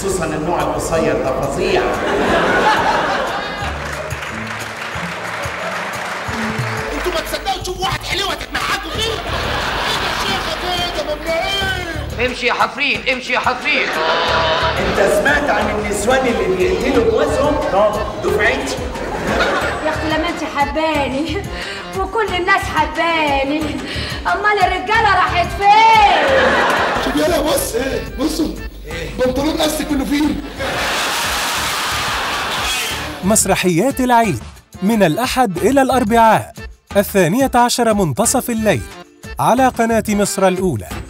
خصوصا النوع القصير ده فظيع انتوا ما تصدقوا تشوفوا واحد حلوه تتمحكوا فيه ايه يا شيخه كده مبدئيا امشي يا حفريت امشي يا حفريت انت سمعت عن النسوان اللي بيقتلوا جوازهم؟ دفعتي يا اختي لما انت حباني وكل الناس حباني امال الرجاله راحت فين شوف يلا بص بصوا بنطلون استك منه فيه مسرحيات العيد من الأحد إلى الأربعاء الثانية عشر منتصف الليل على قناة مصر الأولى